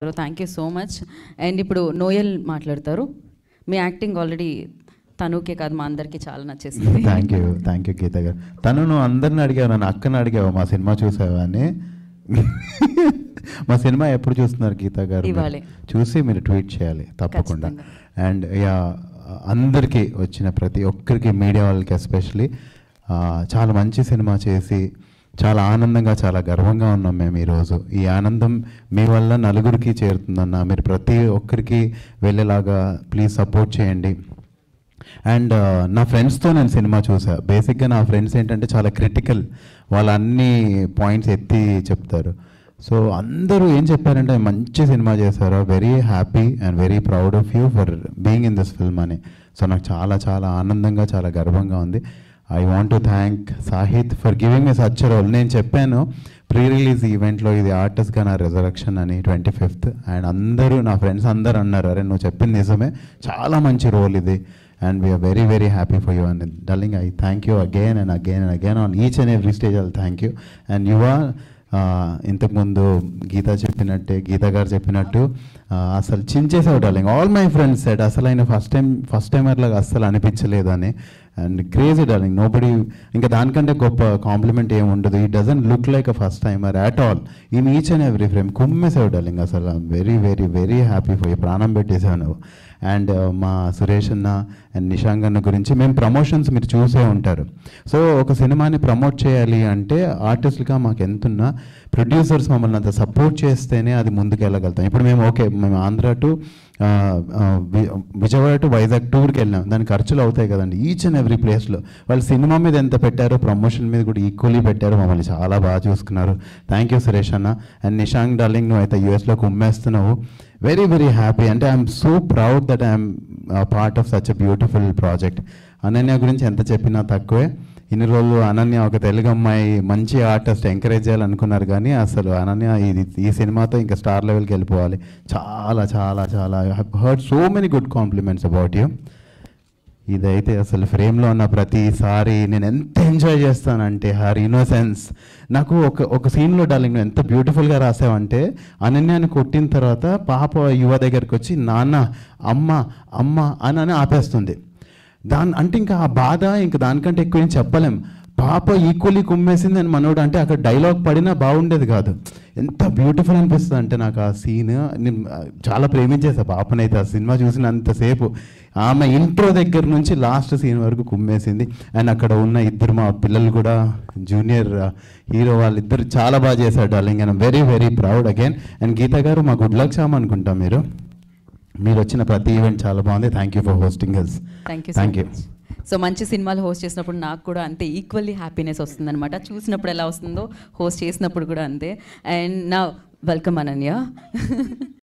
Thank you so much and ఇప్పుడు నోయల్ మాట్లాడతారు మీ యాక్టింగ్ ఆల్రెడీ తనుకే కాదు మా అందరికీ చాలా నచ్చేసింది thank you thank you Geetha గారు తను నువ్వు అందరిని అడిగావు నన్ను అక్కని అడిగావు మా సినిమా చూసావా అని మా సినిమా ఎప్పుడు చూస్తున్నారు గీత గారు మీరు? ఇవాళే. చూసి మీరు ట్వీట్ చేయాలి తప్పకుండా ఖచ్చితంగా. అండ్ యా అందరికీ వచ్చిన ప్రతి ఒక్కరికి మీడియా వాళ్ళకి ఎస్పెషలీ చాలా మంచి సినిమా చేసి చాలా ఆనందంగా చాలా గర్వంగా ఉన్నాం మేము ఈరోజు ఈ ఆనందం మీ వల్ల నలుగురికి చేరుతుందన్న మీరు ప్రతి ఒక్కరికి వెళ్ళేలాగా ప్లీజ్ సపోర్ట్ చేయండి అండ్ నా ఫ్రెండ్స్తో నేను సినిమా చూసా బేసిక్గా నా ఫ్రెండ్స్ ఏంటంటే చాలా క్రిటికల్ వాళ్ళు అన్ని పాయింట్స్ ఎత్తి చెప్తారు సో అందరూ ఏం చెప్పారంటే మంచి సినిమా చేశారు very happy and very proud of you for being in this film అని సో నాకు చాలా చాలా ఆనందంగా చాలా గర్వంగా ఉంది I want to thank Sahith for giving me such role నేను చెప్పాను ప్రీ రిలీజ్ ఈవెంట్లో ఇది ఆర్టిస్ట్గా నా రిజరక్షన్ అని ట్వంటీ ఫిఫ్త్ అండ్ అందరూ నా ఫ్రెండ్స్ అందరూ అన్నారు అరే నువ్వు చెప్పింది నిజమే చాలా మంచి రోల్ ఇది and we are very very happy for you and darling I thank you again and again and again on each and every stage I thank you and you are ఇంతకుముందు గీత చెప్పినట్టే గీత గారు చెప్పినట్టు ఆ, అసలు చించేసావు darling all my friends said అసలు ఆయన first time first timer లాగా అస్సలు అనిపించలేదు అని and crazy darling nobody ఇంకా దానికంటే గొప్ప కాంప్లిమెంట్ ఏమి ఉండదు ఈ doesn't look like a first timer at all in each and every frame కుమ్మేసావు డార్లింగ్ అసలు very very very happy for ప్రాణం పెట్టేసావు నువ్వు అండ్ మా సురేష్ అన్న అండ్ నిషాంగ్ అన్న గురించి మేము ప్రమోషన్స్ మీరు చూసే ఉంటారు సో ఒక సినిమాని ప్రమోట్ చేయాలి అంటే ఆర్టిస్ట్గా మాకు ఎంతున్నా ప్రొడ్యూసర్స్ మమ్మల్ని అంత సపోర్ట్ చేస్తేనే అది ముందుకు వెళ్ళగలుగుతాం ఇప్పుడు మేము ఓకే మేము ఆంధ్ర టు ఆ, ఆ, వి- విజయవాడ టు వైజాగ్ టూర్కి వెళ్ళాం దాని ఖర్చులు అవుతాయి కదండి ఈచ్ అండ్ ఎవ్రీ ప్లేస్లో వాళ్ళు సినిమా మీద ఎంత పెట్టారో ప్రమోషన్ మీద కూడా ఈక్వల్లీ పెట్టారు మమ్మల్ని చాలా బాగా చూసుకున్నారు థ్యాంక్ యూ సురేష్ అన్న అండ్ నిషాంక్ డార్లింగ్ నువ్వు అయితే యూఎస్లో కుమ్మేస్తున్నావు వెరీ వెరీ హ్యాపీ అంటే I'm so proud that I'm part of such a beautiful project Ananya గురించి ఎంత చెప్పినా తక్కువే ఇన్ని రోజులు అనన్య ఒక తెలుగు అమ్మాయి మంచి ఆర్టిస్ట్ ఎంకరేజ్ చేయాలనుకున్నారు కానీ అసలు అనన్య ఇది ఈ సినిమాతో ఇంకా స్టార్ లెవెల్కి వెళ్ళిపోవాలి చాలా చాలా చాలా heard so many good compliments about you ఇదైతే అసలు ఫ్రేమ్లో ఉన్న ప్రతిసారి నేను ఎంత ఎంజాయ్ చేస్తానంటే హర్ ఇన్నోసెన్స్ నాకు ఒక ఒక సీన్లో డార్లింగ్ నువ్వు ఎంత బ్యూటిఫుల్గా రాసావంటే అనన్యాన్ని కొట్టిన తర్వాత పాప యువ దగ్గరికి వచ్చి నాన్న అమ్మ అమ్మ అని అని ఆపేస్తుంది దాని అంటే ఇంకా ఆ బాధ ఇంకా దానికంటే ఎక్కువ ఏం చెప్పలేం పాప ఈక్వల్లీ కుమ్మేసింది అని మనోడు అంటే అక్కడ డైలాగ్ పడినా బాగుండేది కాదు ఎంత బ్యూటిఫుల్ అనిపిస్తుంది అంటే నాకు ఆ సీన్ నేను చాలా ప్రేమించేసా పాపనైతే ఆ సినిమా చూసినంతసేపు ఆమె ఇంట్రో దగ్గర నుంచి లాస్ట్ సీన్ వరకు కుమ్మేసింది అండ్ అక్కడ ఉన్న ఇద్దరు మా పిల్లలు కూడా జూనియర్ హీరో వాళ్ళిద్దరు చాలా బాగా చేశారు darling and very very proud again and Geetha గారు మా గుడ్ లక్ చామ్ అనుకుంటా మీరు మీరు వచ్చిన ప్రతి ఈవెంట్ చాలా బాగుంది థ్యాంక్ యూ ఫర్ హోస్టింగ్ హెల్స్ thank you thank you so మంచి సినిమాలు హోస్ట్ చేసినప్పుడు నాకు కూడా అంతే ఈక్వల్లీ హ్యాపీనెస్ వస్తుందన్నమాట చూసినప్పుడు ఎలా వస్తుందో హోస్ట్ చేసినప్పుడు కూడా అంతే అండ్ నా వెల్కమ్ అనన్య